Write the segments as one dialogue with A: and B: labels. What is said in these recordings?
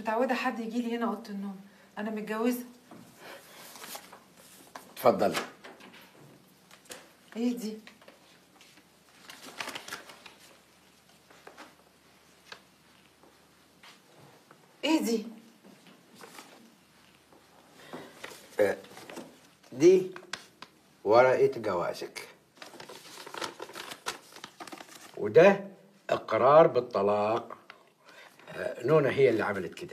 A: متعوده حد يجي لي هنا اوضه النوم انا متجوزه
B: اتفضل
A: ايه دي ايه دي
B: دي ورقة جوازك وده اقرار بالطلاق آه، نونا هي اللي عملت كده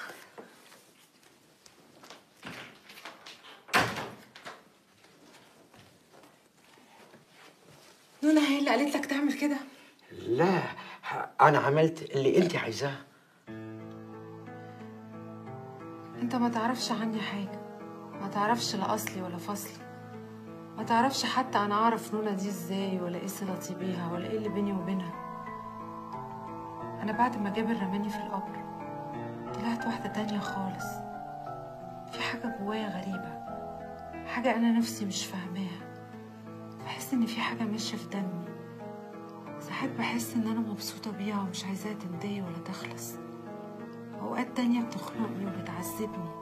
A: نونا هي اللي قالت لك تعمل كده
B: لا انا عملت اللي انت عايزاه
A: انت ما تعرفش عني حاجه ما تعرفش لا اصلي ولا فصلي ما تعرفش حتى انا اعرف نونا دي ازاي ولا ايه صلتي بيها ولا ايه اللي بيني وبينها انا بعد ما جابر رماني في القبر طلعت واحده تانية خالص في حاجه جوايا غريبه حاجه انا نفسي مش فاهماها بحس ان في حاجه ماشيه في دمي ساعات بحس ان انا مبسوطه بيها ومش عايزاها تنتهي ولا تخلص اوقات تانية بتخنقني وبتعذبني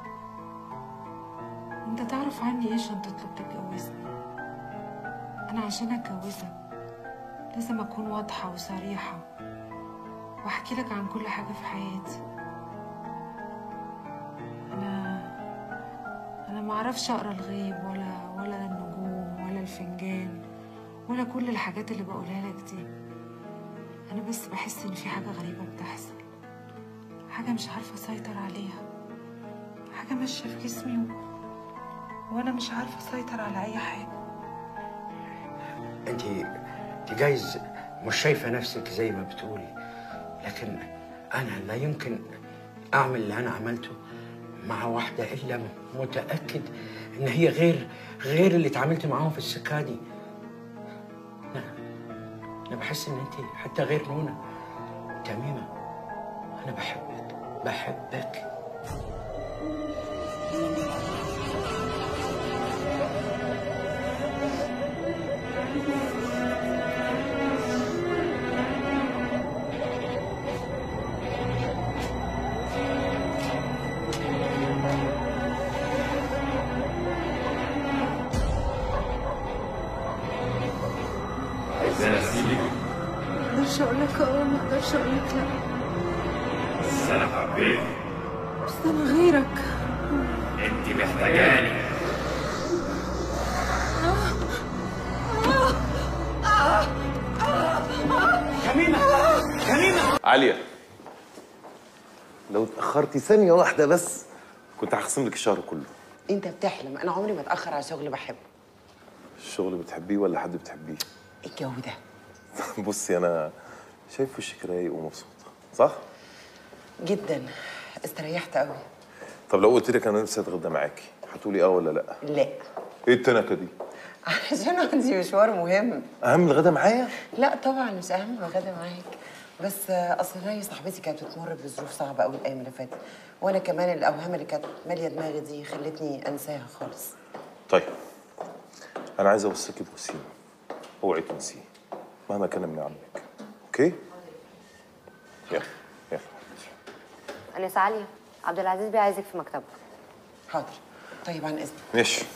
A: انت تعرف عني ايه عشان تطلب تتجوزني انا عشان اتجوزك لازم اكون واضحة وصريحة واحكي لك عن كل حاجة في حياتي انا انا ما اعرفش اقرا الغيب ولا ولا النجوم ولا الفنجان ولا كل الحاجات اللي بقولها لك دي انا بس بحس ان في حاجة غريبة بتحصل حاجة مش عارفة أسيطر عليها حاجة ماشية في جسمي و... وأنا مش عارفة أسيطر على أي حاجة
B: انت انت جايز مش شايفه نفسك زي ما بتقولي لكن انا لا يمكن اعمل اللي انا عملته مع واحده الا متاكد ان هي غير غير اللي اتعاملت معاهم في السكه دي انا انا بحس ان انت حتى غير نونا تميمه انا بحبك بحبك
C: عايزاني اسيبك
A: ما أقدرش أقول لك أه ما أقدرش أقول لك لأ
C: بس انا حبيت
A: بس أنا غيرك
C: انت محتاجاني
D: عالية لو اتأخرتي ثانية واحدة بس كنت هخصم لك الشهر كله
E: انت بتحلم انا عمري ما اتاخر على شغل بحبه
D: الشغل بتحبيه ولا حد بتحبيه
E: الجو ده
D: بصي أنا شايف وشك رايق ومبسوط صح؟
E: جدا استريحت قوي
D: طب لو قلت لك أنا نفسي أتغدى معاكي هتقولي أه ولا لأ؟
E: لا
D: إيه التنكة دي؟
E: عشان عندي مشوار مهم
D: أهم من الغدا معايا؟
E: لا طبعا مش اهم من الغدا معاك بس آه، اصل هي صاحبتي كانت بتمر بظروف صعبه قوي الايام اللي فاتت وانا كمان الاوهام اللي كانت ماليه دماغي دي خلتني انساها خالص
D: طيب أنا عايز أوصيكي بوسيم اوعي تنسيه مهما كان من عنك أوكي؟ يلا يلا
F: أنسة عالية عبد العزيز بيه عايزك في مكتبه
E: حاضر طيب عن اذنك
D: ماشي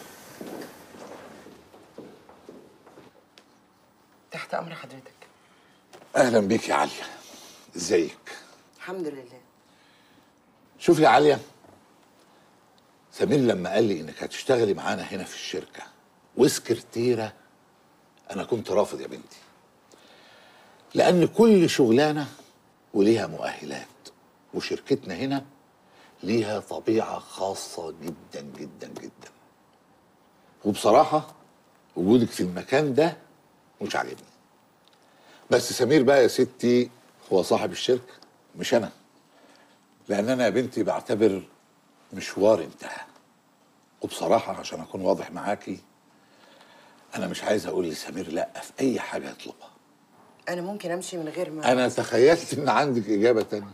E: تحت امر حضرتك
G: اهلا بيك يا عليا ازيك
E: الحمد لله
G: شوفي يا عليا سمير لما قال لي انك هتشتغلي معانا هنا في الشركه وسكرتيره انا كنت رافض يا بنتي لان كل شغلانه وليها مؤهلات وشركتنا هنا ليها طبيعه خاصه جدا جدا جدا وبصراحه وجودك في المكان ده مش عاجبني بس سمير بقى يا ستي هو صاحب الشركه مش انا لان انا يا بنتي بعتبر مشوار انتهى وبصراحه عشان اكون واضح معاكي انا مش عايز اقول لسمير لا في اي حاجه يطلبها
E: انا ممكن امشي من غير ما
G: انا تخيلت ان عندك اجابه تانية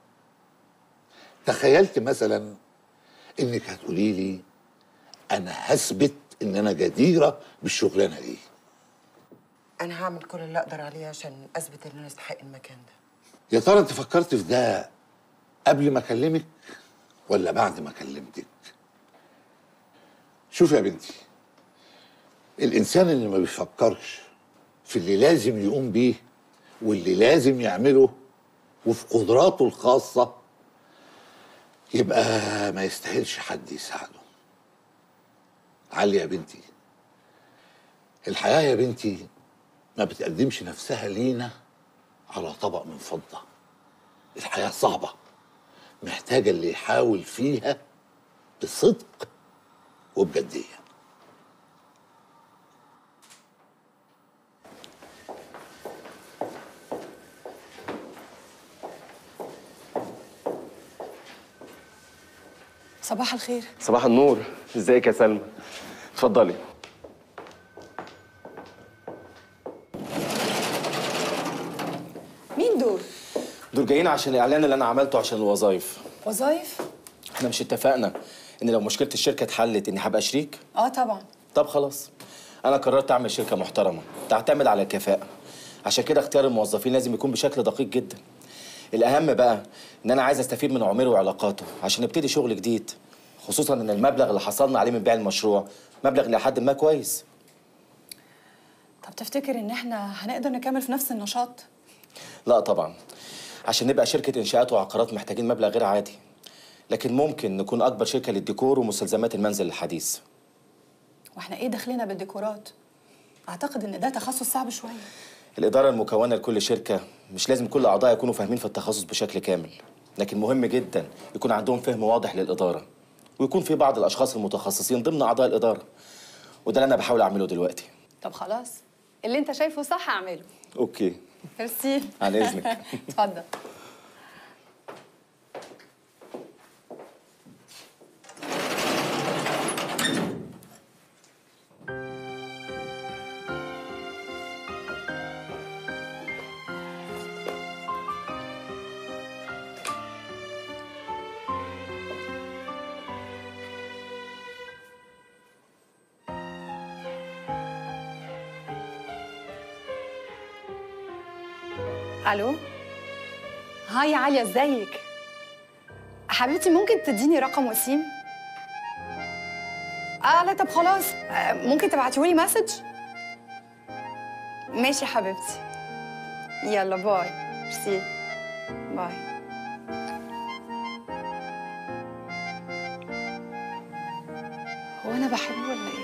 G: تخيلت مثلا انك هتقولي لي انا هثبت ان انا جديره بالشغلانه دي
E: انا هعمل كل اللي اقدر عليه عشان اثبت ان انا استحق المكان ده
G: يا ترى انت فكرت في ده قبل ما اكلمك ولا بعد ما كلمتك شوف يا بنتي الانسان اللي ما بيفكرش في اللي لازم يقوم بيه واللي لازم يعمله وفي قدراته الخاصه يبقى ما يستاهلش حد يساعده علي يا بنتي الحياه يا بنتي ما بتقدمش نفسها لينا على طبق من فضه الحياه صعبه محتاجه اللي يحاول فيها بصدق وبجديه
H: صباح الخير
I: صباح النور ازيك يا سلمى اتفضلي
H: مين دول
I: دول جايين عشان الاعلان اللي انا عملته عشان الوظايف
H: وظايف
I: احنا مش اتفقنا ان لو مشكله الشركه اتحلت اني هبقى شريك
H: اه طبعا
I: طب خلاص انا قررت اعمل شركه محترمه تعتمد على الكفاءه عشان كده اختيار الموظفين لازم يكون بشكل دقيق جدا الاهم بقى ان انا عايز استفيد من عمره وعلاقاته عشان نبتدي شغل جديد خصوصا ان المبلغ اللي حصلنا عليه من بيع المشروع مبلغ لحد ما كويس
H: طب تفتكر ان احنا هنقدر نكمل في نفس النشاط
I: لا طبعا عشان نبقى شركة إنشاءات وعقارات محتاجين مبلغ غير عادي لكن ممكن نكون أكبر شركة للديكور ومستلزمات المنزل الحديث
H: واحنا ايه دخلنا بالديكورات اعتقد ان ده تخصص صعب شويه
I: الإدارة المكونة لكل شركة مش لازم كل أعضاء يكونوا فاهمين في التخصص بشكل كامل لكن مهم جدا يكون عندهم فهم واضح للإدارة ويكون في بعض الأشخاص المتخصصين ضمن أعضاء الإدارة وده اللي أنا بحاول أعمله دلوقتي
H: طب خلاص اللي انت شايفه صح اعمله
I: أوكي
H: ميرسي
I: عن إذنك
H: اتفضل الو هاي عالية ازيك حبيبتي ممكن تديني رقم وسيم اه لا طب خلاص آه، ممكن تبعتيهولي مسج ماشي يا حبيبتي يلا باي ميرسي باي هو انا بحبه ولا ايه